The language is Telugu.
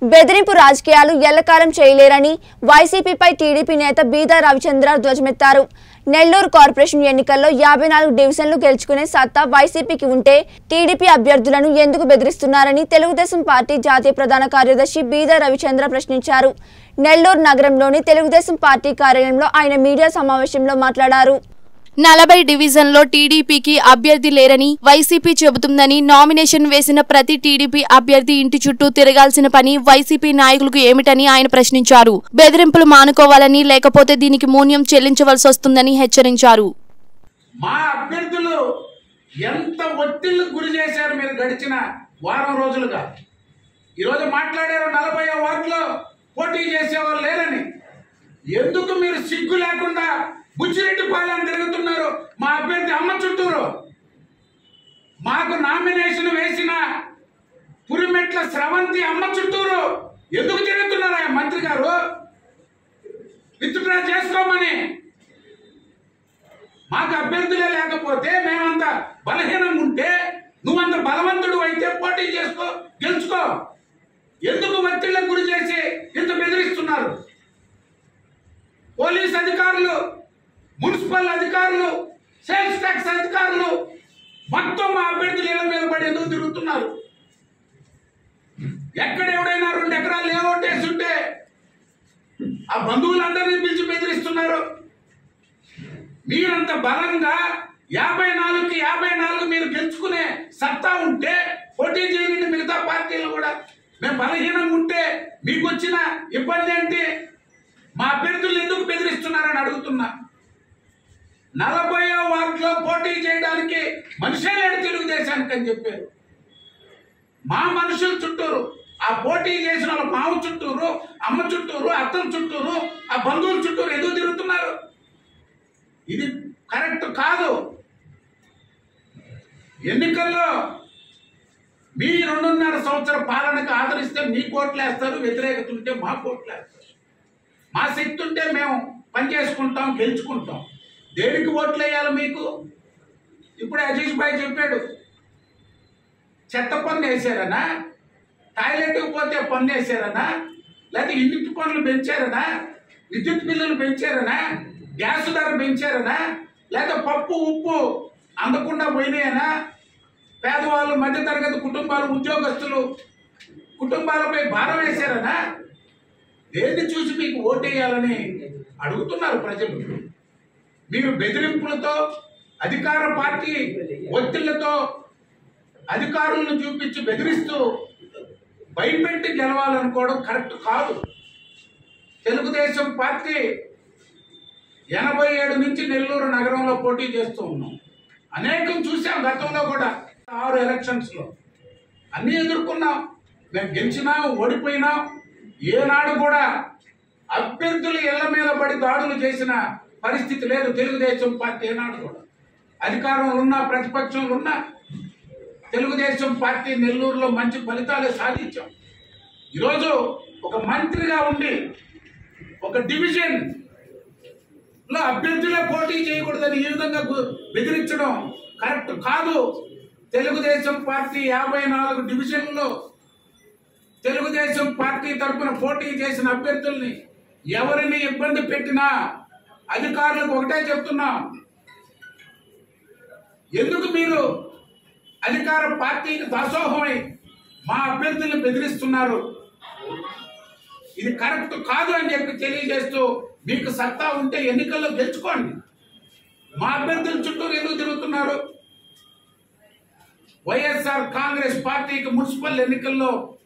బెదిరింపు రాజకీయాలు ఎల్లకాలం చేయలేరని వైసీపీపై టీడీపీ నేత బీదా రవిచంద్ర ధ్వజమెత్తారు నెల్లూరు కార్పొరేషన్ ఎన్నికల్లో యాభై నాలుగు డివిజన్లు గెలుచుకునే సత్తా వైసీపీకి ఉంటే టీడీపీ అభ్యర్థులను ఎందుకు బెదిరిస్తున్నారని తెలుగుదేశం పార్టీ జాతీయ ప్రధాన కార్యదర్శి బీదా రవిచంద్ర ప్రశ్నించారు నెల్లూరు నగరంలోని తెలుగుదేశం పార్టీ కార్యాలయంలో ఆయన మీడియా సమావేశంలో మాట్లాడారు నలభై డివిజన్లో టీడీపీకి అభ్యర్థి లేరని వైసీపీ చెబుతుందని నామినేషన్ వేసిన ప్రతి టీడీపీ అభ్యర్థి ఇంటి చుట్టూ తిరగాల్సిన పని వైసీపీ నాయకులకు ఏమిటని ఆయన ప్రశ్నించారు బెదిరింపులు మానుకోవాలని లేకపోతే దీనికి మూల్యం చెల్లించవలసి వస్తుందని హెచ్చరించారు మా అభ్యర్థులు ఎంత ఒత్తిళ్లకు గురి చేశారు మీరు గడిచిన వారం రోజులుగా ఈరోజు మాట్లాడారు నలభై వార్డులో పోటీ చేసేవాళ్ళు లేరని ఎందుకు మీరు సిగ్గు లేకుండా బుచ్చిరెడ్డి పాలెం తిరుగుతున్నారు మా అభ్యర్థి అమ్మ చుట్టూరు మాకు నామినేషన్ వేసిన పురిమెట్ల స్రవంతి అమ్మ చుట్టూరు ఎందుకు తిరుగుతున్నారా మంత్రి గారు విత్డ్రా చేసుకోమని మాకు అభ్యర్థులే లేకపోతే మేమంత బలహీనంగా ఉంటే నువ్వంత బలవంతుడు అయితే పోటీ చేసుకో గెలుచుకో ఎందుకు ఒత్తిళ్లకు గురి చేసి ఇంత బెదిరిస్తున్నారు పోలీస్ అధికారులు మున్సిపల్ అధికారులు సేల్స్ ట్యాక్స్ అధికారులు మొత్తం మా అభ్యర్థులు ఇళ్ళ మీద పడి ఎందుకు తిరుగుతున్నారు ఎక్కడ ఎవడైనా రెండు ఎకరాలు లేవోటేసి ఉంటే ఆ బంధువులందరినీ పిలిచి బెదిరిస్తున్నారు మీరంత బలంగా యాభై నాలుగుకి యాభై నాలుగు మీరు గెలుచుకునే సత్తా ఉంటే పోటీ చేయండి మిగతా పార్టీలు కూడా మేము బలహీనంగా ఉంటే మీకు వచ్చిన ఇబ్బంది ఏంటి మా అభ్యర్థులు ఎందుకు బెదిరిస్తున్నారని అడుగుతున్నా నలభైవ వార్డులో పోటీ చేయడానికి మనిషే లేడు తెలుగుదేశానికి అని చెప్పారు మా మనుషుల చుట్టూరు ఆ పోటీ చేసిన వాళ్ళ మామ చుట్టూరు అమ్మ చుట్టూరు అత్తల చుట్టూరు ఆ బంధువుల చుట్టూరు ఎందుకు తిరుగుతున్నారు ఇది కరెక్ట్ కాదు ఎన్నికల్లో మీ రెండున్నర సంవత్సర పాలనకు ఆదరిస్తే మీ కోట్లు వేస్తారు వ్యతిరేకత ఉంటే మా కోట్లు వేస్తారు మా శక్తి ఉంటే మేము పని చేసుకుంటాం గెలుచుకుంటాం దేనికి ఓట్లు వేయాలి మీకు ఇప్పుడు అజీష్ భాయ్ చెప్పాడు చెత్త పన్ను వేసారనా టాయిలెట్కి పోతే పన్ను వేసారనా లేకపోతే ఇంటి పన్నులు పెంచారనా విద్యుత్ బిల్లులు పెంచారనా గ్యాస్ ధర పెంచారనా లేదా పప్పు ఉప్పు అందకుండా పోయినాయనా పేదవాళ్ళు మధ్యతరగతి కుటుంబాలు ఉద్యోగస్తులు కుటుంబాలపై భారం వేశారనా దేన్ని చూసి మీకు ఓటేయాలని అడుగుతున్నారు ప్రజలు మీరు బెదిరింపులతో అధికార పార్టీ ఒత్తిళ్లతో అధికారులను చూపించి బెదిరిస్తూ భయపెట్టి గెలవాలనుకోవడం కరెక్ట్ కాదు తెలుగుదేశం పార్టీ ఎనభై ఏడు నుంచి నెల్లూరు నగరంలో పోటీ చేస్తూ ఉన్నాం అనేకం చూసాం గతంలో కూడా ఆరు ఎలక్షన్స్ లో అన్ని ఎదుర్కొన్నాం మేము గెలిచినాం ఓడిపోయినాం ఏనాడు కూడా అభ్యర్థులు ఇళ్ల మీద పడి దాడులు చేసిన పరిస్థితి లేదు తెలుగుదేశం పార్టీ ఏనాడు కూడా అధికారంలో ఉన్న ప్రతిపక్షంలో ఉన్న తెలుగుదేశం పార్టీ నెల్లూరులో మంచి ఫలితాలు సాధించాం ఈరోజు ఒక మంత్రిగా ఉండి ఒక డివిజన్ లో అభ్యర్థులే పోటీ చేయకూడదని ఈ విధంగా గు- బెదిరించడం కరెక్ట్ కాదు తెలుగుదేశం పార్టీ యాభై నాలుగు డివిజన్లలో తెలుగుదేశం పార్టీ తరపున పోటీ చేసిన అభ్యర్థుల్ని ఎవరిని ఇబ్బంది పెట్టినా అధికారులకు ఒకటే చెప్తున్నాం ఎందుకు మీరు అధికార పార్టీకి దాసోహమై మా అభ్యర్థుల్ని బెదిరిస్తున్నారు ఇది కరెక్ట్ కాదు అని చెప్పి తెలియజేస్తూ మీకు సత్తా ఉంటే ఎన్నికల్లో గెలుచుకోండి మా అభ్యర్థుల చుట్టూ ఎందుకు తిరుగుతున్నారు వైఎస్ఆర్ కాంగ్రెస్ పార్టీకి మున్సిపల్ ఎన్నికల్లో